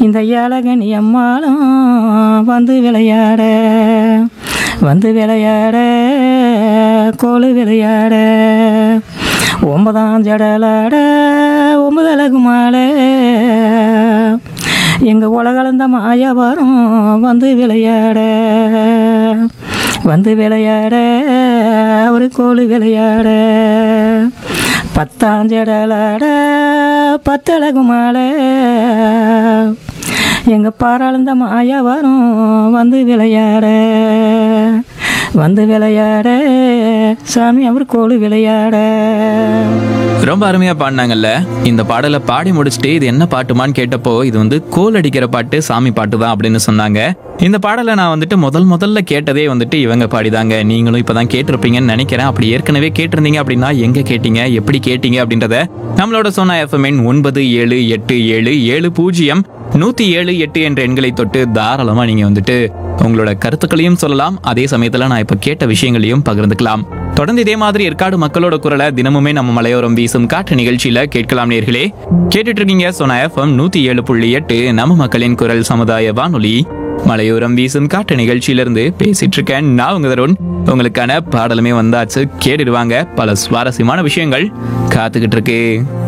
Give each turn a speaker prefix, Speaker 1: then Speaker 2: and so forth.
Speaker 1: இந்த ஏழகனி அம்மாளும் வந்து விளையாட வந்து விளையாட கோழு விளையாட ஒன்பதாம் ஜடலாட ஒன்பது அழகு மாலை எங்கள் உலகளந்த மாயவரும் வந்து விளையாட வந்து விளையாட ஒரு கோழு விளையாட பத்தாஞ்சடலாட பத்தழகு மாலை எங்கள் பாராளுந்த மாயா வரும் வந்து விளையாட வந்து விளையாட சாமி அவர் கோழு விளையாட
Speaker 2: ரொம்ப அருமையா பாடினாங்கல்ல இந்த பாடலை பாடி முடிச்சுட்டு இது என்ன பாட்டுமான்னு கேட்டப்போ இது வந்து கோல் அடிக்கிற பாட்டு சாமி பாட்டு தான் அப்படின்னு சொன்னாங்க இந்த பாடலை நான் வந்துட்டு முதல் முதல்ல கேட்டதே வந்துட்டு இவங்க பாடிதாங்க நீங்களும் இப்பதான் கேட்டிருப்பீங்கன்னு நினைக்கிறேன் அப்படி ஏற்கனவே கேட்டிருந்தீங்க அப்படின்னா எங்க கேட்டீங்க எப்படி கேட்டீங்க அப்படின்றத நம்மளோட சோனா எஃப்எம் ஒன்பது ஏழு எட்டு ஏழு ஏழு பூஜ்ஜியம் நூத்தி ஏழு எட்டு என்ற எண்களை தொட்டு தாராளமா நீங்க வந்துட்டு உங்களோட கருத்துக்களையும் சொல்லலாம் அதே சமயத்துல நான் இப்ப கேட்ட விஷயங்களையும் பகிர்ந்துக்கலாம் தொடர்ந்து இதே மாதிரி ஏற்காடு மக்களோட குரலை தினமுமே நம்ம மலையோரம் வீசும் காற்று நிகழ்ச்சியில கேட்கலாம் நேர்களே கேட்டுட்டு இருக்கீங்க சோனா எஃப்எம் நூத்தி ஏழு புள்ளி எட்டு நம்ம மக்களின் குரல் சமுதாய வானொலி மலையோரம் வீசும் காற்று நிகழ்ச்சியிலிருந்து பேசிட்டு இருக்கேன் நான் உங்க தருண் உங்களுக்கான பாடலுமே வந்தாச்சு கேட்டுடுவாங்க பல சுவாரஸ்யமான விஷயங்கள் காத்துக்கிட்டு இருக்கு